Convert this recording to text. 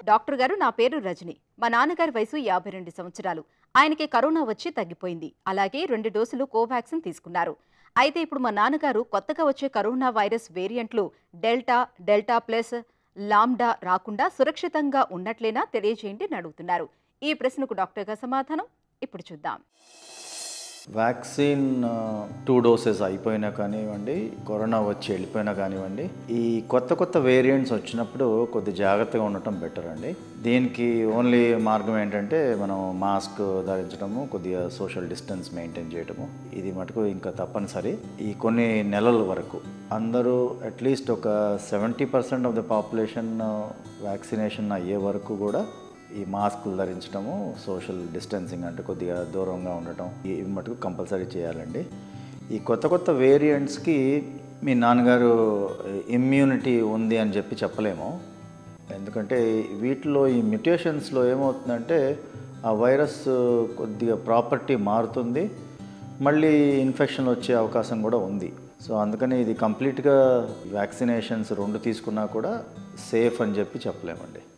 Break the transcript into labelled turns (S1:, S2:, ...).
S1: doctor గారు నా పేరు రజని మా నాన్నగారి వయసు యాభై రెండు సంవత్సరాలు ఆయనకి కరోనా వచ్చి తగ్గిపోయింది అలాగే రెండు డోసులు కోవాక్సిన్ తీసుకున్నారు అయితే ఇప్పుడు మా నాన్నగారు కొత్తగా వచ్చే కరోనా వైరస్ వేరియంట్లు డెల్టా డెల్టా ప్లస్ లామ్డా రాకుండా సురక్షితంగా ఉన్నట్లేనా తెలియజేయండి అని అడుగుతున్నారు ఈ ప్రశ్నకు డాక్టర్ గారి సమాధానం ఇప్పుడు చూద్దాం
S2: వ్యాక్సిన్ టూ డోసెస్ అయిపోయినా కానివ్వండి కరోనా వచ్చి వెళ్ళిపోయినా కానివ్వండి ఈ కొత్త కొత్త వేరియంట్స్ వచ్చినప్పుడు కొద్ది జాగ్రత్తగా ఉండటం బెటర్ అండి దీనికి ఓన్లీ మార్గం ఏంటంటే మనం మాస్క్ ధరించడము కొద్దిగా సోషల్ డిస్టెన్స్ మెయింటైన్ చేయడము ఇది మటుకు ఇంకా తప్పనిసరి ఈ కొన్ని నెలల వరకు అందరూ అట్లీస్ట్ ఒక seventy percent of the population vaccination అయ్యే వరకు కూడా ఈ మాస్కులు ధరించడము సోషల్ డిస్టెన్సింగ్ అంటే కొద్దిగా దూరంగా ఉండటం ఇవి మటుకు కంపల్సరీ చేయాలండి ఈ కొత్త కొత్త వేరియంట్స్కి మీ నాన్నగారు ఇమ్యూనిటీ ఉంది అని చెప్పి చెప్పలేము ఎందుకంటే వీటిలో ఈ మ్యుటేషన్స్లో ఏమవుతుందంటే ఆ వైరస్ కొద్దిగా ప్రాపర్టీ మారుతుంది మళ్ళీ ఇన్ఫెక్షన్ వచ్చే అవకాశం కూడా ఉంది సో అందుకని ఇది కంప్లీట్గా వ్యాక్సినేషన్స్ రెండు తీసుకున్నా కూడా సేఫ్ అని చెప్పి చెప్పలేమండి